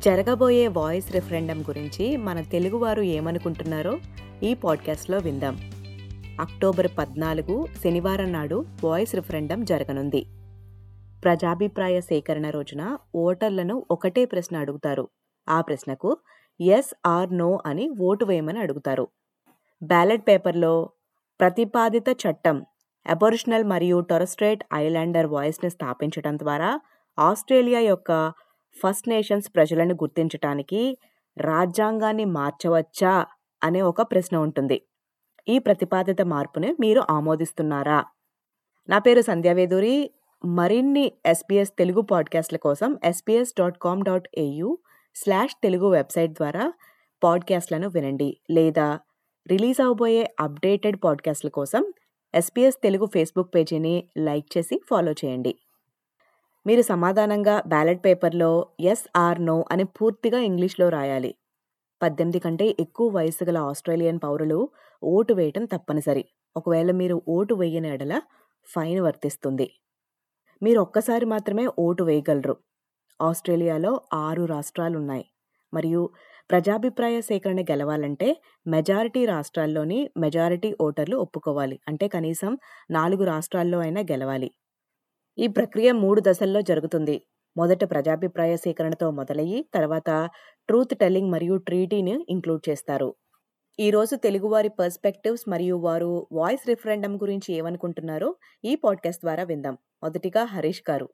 జరగబోయే voice referendum గురించి మన తెలుగువారు ఏమనుకుంటున్నారో ఈ పాడ్కాస్ట్లో విందాం అక్టోబర్ పద్నాలుగు శనివారం నాడు వాయిస్ రిఫరెండం జరగనుంది ప్రజాభిప్రాయ సేకరణ రోజున ఓటర్లను ఒకటే ప్రశ్న అడుగుతారు ఆ ప్రశ్నకు ఎస్ ఆర్ నో అని ఓటు వేయమని అడుగుతారు బ్యాలెట్ పేపర్లో ప్రతిపాదిత చట్టం అబొరిషనల్ మరియు టొరస్ట్రేట్ ఐలాండర్ వాయిస్ని స్థాపించడం ద్వారా ఆస్ట్రేలియా యొక్క ఫస్ట్ నేషన్స్ ప్రజలను గుర్తించటానికి రాజ్యాంగాన్ని మార్చవచ్చా అనే ఒక ప్రశ్న ఉంటుంది ఈ ప్రతిపాదిత మార్పుని మీరు ఆమోదిస్తున్నారా నా పేరు సంధ్యావేదూరి మరిన్ని ఎస్పీఎస్ తెలుగు పాడ్కాస్ట్ల కోసం SBS dot com dot AU slash Telugu website ద్వారా పాడ్కాస్ట్లను వినండి లేదా రిలీజ్ అవబోయే అప్డేటెడ్ పాడ్కాస్ట్ల కోసం ఎస్పీఎస్ తెలుగు ఫేస్బుక్ పేజీని లైక్ చేసి ఫాలో చేయండి మీరు సమాధానంగా బ్యాలెట్ పేపర్లో ఎస్ ఆర్ నో అని పూర్తిగా ఇంగ్లీష్లో రాయాలి పద్దెనిమిది కంటే ఎక్కువ వయసు గల ఆస్ట్రేలియన్ పౌరులు ఓటు వేయటం తప్పనిసరి ఒకవేళ మీరు ఓటు వేయని ఎడల ఫైన్ వర్తిస్తుంది మీరు ఒక్కసారి మాత్రమే ఓటు వేయగలరు ఆస్ట్రేలియాలో ఆరు రాష్ట్రాలు ఉన్నాయి మరియు ప్రజాభిప్రాయ సేకరణ గెలవాలంటే మెజారిటీ రాష్ట్రాల్లోని మెజారిటీ ఓటర్లు ఒప్పుకోవాలి అంటే కనీసం నాలుగు రాష్ట్రాల్లో అయినా గెలవాలి ఈ ప్రక్రియ మూడు దశల్లో జరుగుతుంది మొదట ప్రజాభిప్రాయ సేకరణతో మొదలయ్యి తర్వాత ట్రూత్ టెల్లింగ్ మరియు ట్రీటీని ఇంక్లూడ్ చేస్తారు ఈరోజు తెలుగువారి పర్స్పెక్టివ్స్ మరియు వారు వాయిస్ రిఫరెండం గురించి ఏమనుకుంటున్నారో ఈ పాడ్కాస్ట్ ద్వారా విందాం మొదటిగా హరీష్ గారు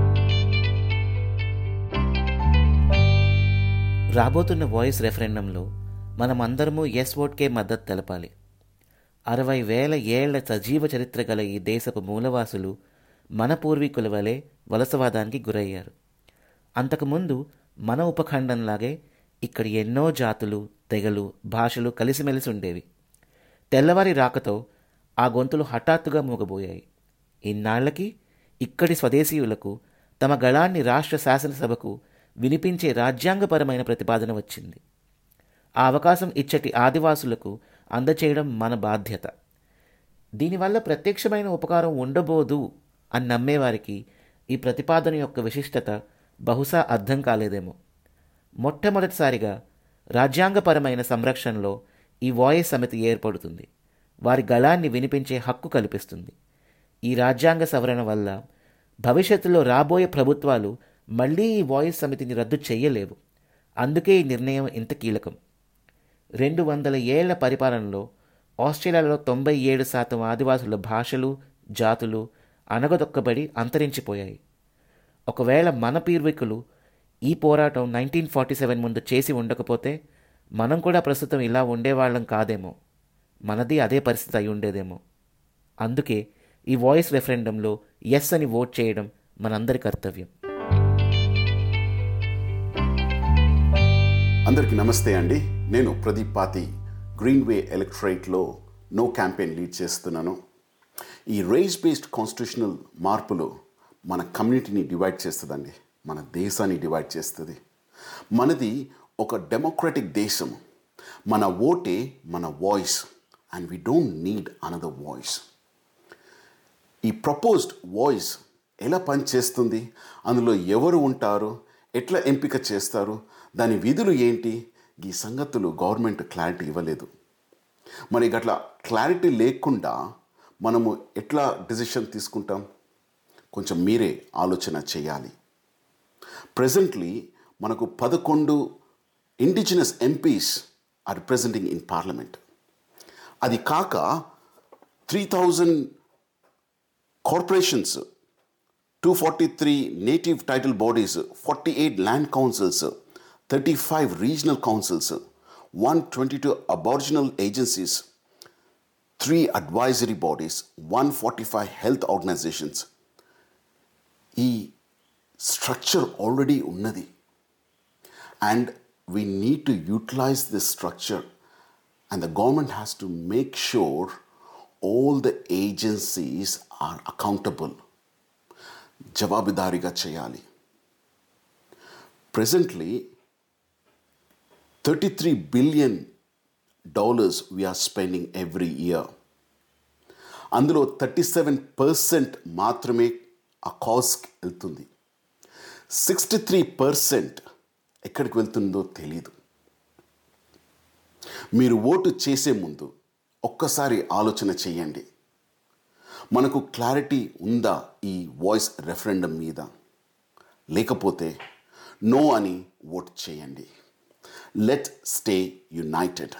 రాబోతున్న వాయిస్ రెఫరెండంలో మనం అందరము ఎస్ ఓట్కే మద్దతు తెలపాలి అరవై వేల ఏళ్ల సజీవ చరిత్ర గల ఈ దేశపు మూలవాసులు మన పూర్వీకుల వలె వలసవాదానికి గురయ్యారు అంతకుముందు మన ఉపఖండంలాగే ఇక్కడ ఎన్నో జాతులు తెగలు భాషలు కలిసిమెలిసి ఉండేవి తెల్లవారి రాకతో ఆ గొంతులు హఠాత్తుగా మూగబోయాయి ఇన్నాళ్లకి ఇక్కడి స్వదేశీయులకు తమ గళాన్ని రాష్ట్ర శాసనసభకు వినిపించే రాజ్యాంగపరమైన ప్రతిపాదన వచ్చింది ఆ అవకాశం ఇచ్చటి ఆదివాసులకు అందచేయడం మన బాధ్యత దీనివల్ల ప్రత్యక్షమైన ఉపకారం ఉండబోదు అని నమ్మేవారికి ఈ ప్రతిపాదన యొక్క విశిష్టత బహుశా అర్థం కాలేదేమో మొట్టమొదటిసారిగా రాజ్యాంగపరమైన సంరక్షణలో ఈ వాయిస్ సమితి ఏర్పడుతుంది వారి గళాన్ని వినిపించే హక్కు కల్పిస్తుంది ఈ రాజ్యాంగ సవరణ వల్ల భవిష్యత్తులో రాబోయే ప్రభుత్వాలు మళ్ళీ ఈ వాయిస్ సమితిని రద్దు చేయలేవు అందుకే ఈ నిర్ణయం ఇంత కీలకం రెండు వందల ఏళ్ల పరిపాలనలో ఆస్ట్రేలియాలో తొంభై ఏడు శాతం ఆదివాసుల భాషలు జాతులు అనగదొక్కబడి అంతరించిపోయాయి ఒకవేళ మన పూర్వీకులు ఈ పోరాటం నైన్టీన్ ఫార్టీ సెవెన్ ముందు చేసి ఉండకపోతే మనం కూడా ప్రస్తుతం ఇలా ఉండేవాళ్ళం కాదేమో మనది అదే పరిస్థితి అయి ఉండేదేమో అందుకే ఈ వాయిస్ రెఫరెండంలో ఎస్ అని ఓట్ చేయడం మనందరి కర్తవ్యం అందరికీ నమస్తే అండి నేను ప్రదీప్ పాతి గ్రీన్వే ఎలక్ట్రేట్లో నో క్యాంపెయిన్ లీడ్ చేస్తున్నాను ఈ రేస్ బేస్డ్ కాన్స్టిట్యూషనల్ మార్పులు మన కమ్యూనిటీని డివైడ్ చేస్తుందండి మన దేశాన్ని డివైడ్ చేస్తుంది మనది ఒక డెమోక్రటిక్ దేశం మన ఓటే మన voice and we don't need another voice ఈ ప్రపోజ్డ్ వాయిస్ ఎలా పనిచేస్తుంది అందులో ఎవరు ఉంటారు ఎట్లా ఎంపిక చేస్తారు దాని విధులు ఏంటి ఈ సంగతులు గవర్నమెంట్ క్లారిటీ ఇవ్వలేదు మరి గట్లా క్లారిటీ లేకుండా మనము ఎట్లా డిసిషన్ తీసుకుంటాం కొంచెం మీరే ఆలోచన చేయాలి ప్రజెంట్లీ మనకు పదకొండు indigenous MPs are representing in parliament అది కాక three thousand corporations two forty three native title bodies forty eight land councils thirty five regional councils one twenty two aboriginal agencies three advisory bodies one forty five health organisations ఈ structure already ఉన్నది and we need to utilise this structure and the government has to make sure all the agencies are accountable జవాబుదారీగా చేయాలి presently thirty three billion dollars we're spending every year అందులో thirty seven percent మాత్రమే ఆ కాజ్కి వెళ్తుంది sixty three percent ఎక్కడికి వెళ్తుందో తెలీదు మీరు ఓటు చేసే ముందు ఒక్కసారి ఆలోచన చేయండి మనకు క్లారిటీ ఉందా ఈ వాయిస్ రెఫరెండం మీద లేకపోతే నో అని ఓట్ చేయండి లెట్ స్టే యునైటెడ్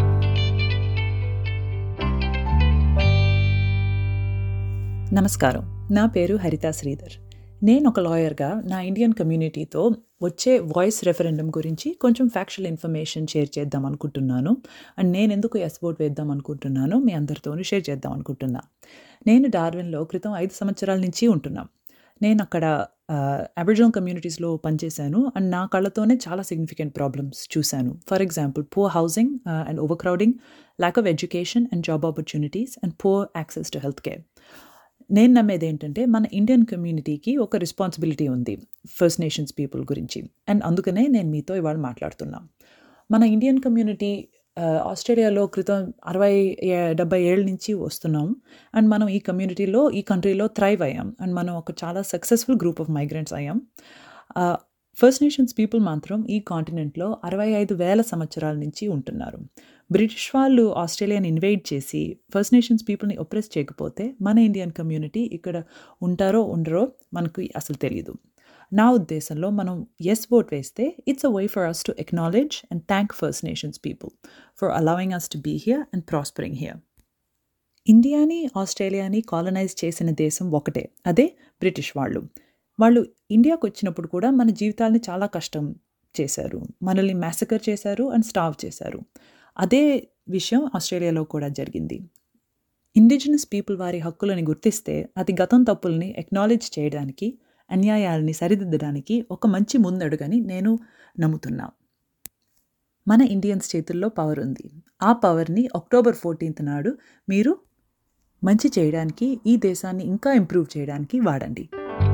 నమస్కారం నా పేరు హరిత శ్రీధర్ నేను ఒక లాయర్గా నా ఇండియన్ కమ్యూనిటీతో వచ్చే వాయిస్ రెఫరెండం గురించి కొంచెం ఫ్యాక్చువల్ ఇన్ఫర్మేషన్ షేర్ చేద్దాం అనుకుంటున్నాను అండ్ నేను ఎందుకు ఎస్ ఓట్ వేద్దాం అనుకుంటున్నాను మీ అందరితోనూ షేర్ చేద్దాం అనుకుంటున్నా నేను డార్విన్లో క్రితం ఐదు సంవత్సరాల నుంచి ఉంటున్నాం నేను అక్కడ అబిజినల్ కమ్యూనిటీస్లో పనిచేశాను అండ్ నా కళ్ళతోనే చాలా సిగ్నిఫికెంట్ ప్రాబ్లమ్స్ చూశాను for example poor housing and overcrowding lack of education and job opportunities and poor access to health care నేను నమ్మేది ఏంటంటే మన ఇండియన్ కమ్యూనిటీకి ఒక రెస్పాన్సిబిలిటీ ఉంది ఫస్ట్ నేషన్స్ పీపుల్ గురించి అండ్ అందుకనే నేను మీతో ఇవాళ మాట్లాడుతున్నా మన ఇండియన్ కమ్యూనిటీ ఆస్ట్రేలియాలో క్రితం అరవై డెబ్బై ఏళ్ళ నుంచి వస్తున్నాం అండ్ మనం ఈ కమ్యూనిటీలో ఈ కంట్రీలో థ్రైవ్ అయ్యాం అండ్ మనం ఒక చాలా సక్సెస్ఫుల్ గ్రూప్ ఆఫ్ మైగ్రెంట్స్ అయ్యాం ఫస్ట్ నేషన్స్ పీపుల్ మాత్రం ఈ కాంటినెంట్లో అరవై ఐదు వేల సంవత్సరాల నుంచి ఉంటున్నారు బ్రిటిష్ వాళ్ళు ఆస్ట్రేలియాని ఇన్వైట్ చేసి ఫస్ట్ నేషన్స్ పీపుల్ని ఒప్రెస్ చేయకపోతే మన ఇండియన్ కమ్యూనిటీ ఇక్కడ ఉంటారో ఉండరో మనకు అసలు తెలియదు నా ఉద్దేశంలో మనం ఎస్ ఓట్ వేస్తే it's a way for us to acknowledge and thank First Nations people for allowing us to be here and prospering here ఇండియాని ఆస్ట్రేలియాని కాలనైజ్ చేసిన దేశం ఒకటే అదే బ్రిటిష్ వాళ్ళు వాళ్ళు ఇండియాకు వచ్చినప్పుడు కూడా మన జీవితాలని చాలా కష్టం చేశారు మనల్ని మ్యాసకర్ చేశారు అండ్ స్టావ్ చేశారు అదే విషయం ఆస్ట్రేలియాలో కూడా జరిగింది ఇండిజినస్ పీపుల్ వారి హక్కులని గుర్తిస్తే అది గతం తప్పుల్ని ఎక్నాలెడ్జ్ చేయడానికి అన్యాయాలని సరిదిద్దడానికి ఒక మంచి ముందడుగని నేను నమ్ముతున్నా మన ఇండియన్స్ చేతుల్లో పవర్ ఉంది ఆ పవర్ని అక్టోబర్ ఫోర్టీన్త్ నాడు మీరు మంచి చేయడానికి ఈ దేశాన్ని ఇంకా ఇంప్రూవ్ చేయడానికి వాడండి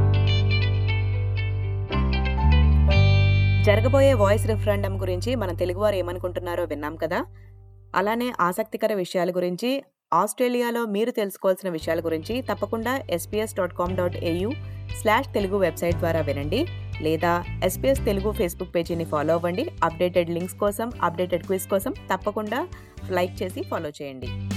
జరగబోయే వాయిస్ రిఫరెండం గురించి మన తెలుగువారు ఏమనుకుంటున్నారో విన్నాం కదా అలానే ఆసక్తికర విషయాల గురించి ఆస్ట్రేలియాలో మీరు తెలుసుకోవాల్సిన విషయాల గురించి తప్పకుండా SBS dot com dot AU slash Telugu website ద్వారా వినండి లేదా ఎస్పీఎస్ తెలుగు ఫేస్బుక్ పేజీని ఫాలో అవ్వండి అప్డేటెడ్ లింక్స్ కోసం అప్డేటెడ్ క్విజ్ కోసం తప్పకుండా లైక్ చేసి ఫాలో చేయండి